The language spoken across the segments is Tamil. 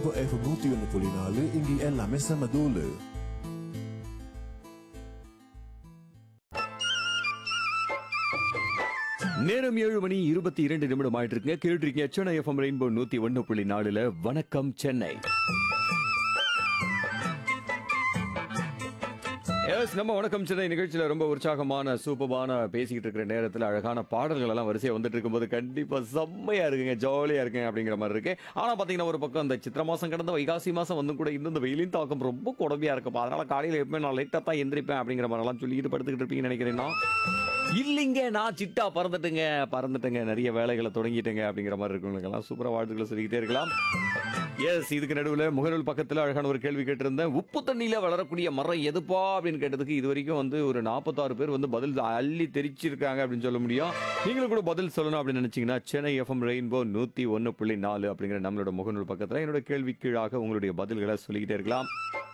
இப்போ எஃப் நூத்தி ஒன்று புள்ளி நாலு இங்கே எல்லாமே செம தூளு நேரம் ஏழு மணி இருபத்தி இரண்டு நிமிடம் ஆயிட்டு இருக்குங்க கேட்டுருக்கீங்க சென்னை எஃப்எம் ரெயின்போ நூத்தி ஒன்னு புள்ளி நாலுல வணக்கம் சென்னை எஸ் நம்ம வணக்கம் சென்னை நிகழ்ச்சியில ரொம்ப உற்சாகமான சூப்பமான பேசிக்கிட்டு இருக்கிற நேரத்தில் அழகான பாடல்கள் எல்லாம் வரிசையா வந்துட்டு இருக்கும்போது கண்டிப்பா செம்மையா இருக்குங்க ஜாலியா இருக்குங்க அப்படிங்கிற மாதிரி இருக்கு ஆனா பாத்தீங்கன்னா ஒரு பக்கம் இந்த சித்திர மாசம் கடந்த வைகாசி மாசம் வந்து கூட இன்னும் இந்த வெயிலின் தாக்கம் ரொம்ப கொடுமையா இருக்குப்பா அதனால காலையில எப்பவுமே நான் லேட்டா தான் எந்திரிப்பேன் அப்படிங்கிற மாதிரி எல்லாம் சொல்லிட்டு படுத்துக்கிட்டு இருப்பீங்கன்னு நினைக்கிறேன் நான். இல்லைங்க நான் சிட்டா பறந்துட்டுங்க பறந்துட்டுங்க நிறைய வேலைகளை தொடங்கிட்டேங்க அப்படிங்கிற மாதிரி இருக்கவங்களுக்கெல்லாம் சூப்பரா வாழ்த்துக்களை சொல்லிக்கிட்டே இருக்கலாம் எஸ் இதுக்கு நடுவில் முகநூல் பக்கத்தில் அழகான ஒரு கேள்வி கேட்டிருந்தேன் உப்பு தண்ணியில வளரக்கூடிய மரம் எதுப்பா அப்படின்னு கேட்டதுக்கு இது வரைக்கும் வந்து ஒரு நாற்பத்தாறு பேர் வந்து பதில் அள்ளி தெரிச்சிருக்காங்க அப்படின்னு சொல்ல முடியும் நீங்களும் கூட பதில் சொல்லணும் அப்படின்னு நினைச்சீங்கன்னா சென்னை எஃப்எம் ரெயின்போ நூத்தி ஒன்னு புள்ளி நாலு அப்படிங்கிற நம்மளோட முகநூல் பக்கத்தில் என்னோட கேள்வி கீழாக உங்களுடைய பதில்களை சொல்லிக்கிட்டே இருக்கலாம்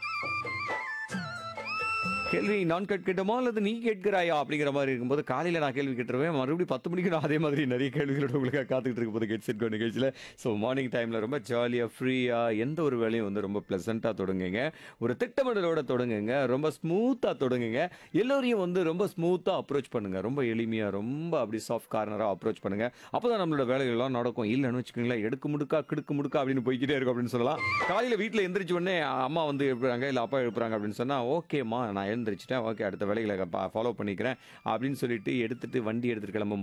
கேள்வி நான் கேட்கட்டுமா அல்லது நீ கேட்கிறாயா அப்படிங்கிற மாதிரி இருக்கும்போது காலையில நான் கேள்வி கேட்டுருவேன் மறுபடியும் பத்து மணிக்கு நான் அதே மாதிரி நிறைய கேள்விகளோட உங்களுக்கு காத்துக்கிட்டு இருக்கும்போது கெட் செட் கோ நிகழ்ச்சியில் ஸோ மார்னிங் டைம்ல ரொம்ப ஜாலியாக ஃப்ரீயாக எந்த ஒரு வேலையும் வந்து ரொம்ப ப்ளசண்ட்டாக தொடங்குங்க ஒரு திட்டமிடலோட தொடங்குங்க ரொம்ப ஸ்மூத்தாக தொடங்குங்க எல்லோரையும் வந்து ரொம்ப ஸ்மூத்தாக அப்ரோச் பண்ணுங்க ரொம்ப எளிமையாக ரொம்ப அப்படி சாஃப்ட் கார்னராக அப்ரோச் பண்ணுங்க அப்பதான் நம்மளோட வேலைகள் எல்லாம் நடக்கும் இல்லைன்னு வச்சுக்கோங்களேன் எடுக்கு முடுக்கா கிடுக்கு முடுக்கா அப்படின்னு போய்க்கிட்டே இருக்கும் அப்படின்னு சொல்லலாம் காலையில வீட்டில் எந்திரிச்ச உடனே அம்மா வந்து எழுப்புறாங்க இல்லை அப்பா எழுப்புறாங்க அப்படின்னு சொன்னா ஓகேம்மா நான் எழுந்திரிச்சிட்டேன் ஓகே அடுத்த வேலைகளை ஃபாலோ பண்ணிக்கிறேன் அப்படின்னு சொல்லிட்டு எடுத்துட்டு வண்டி எடுத்துட்டு கிளம்பும்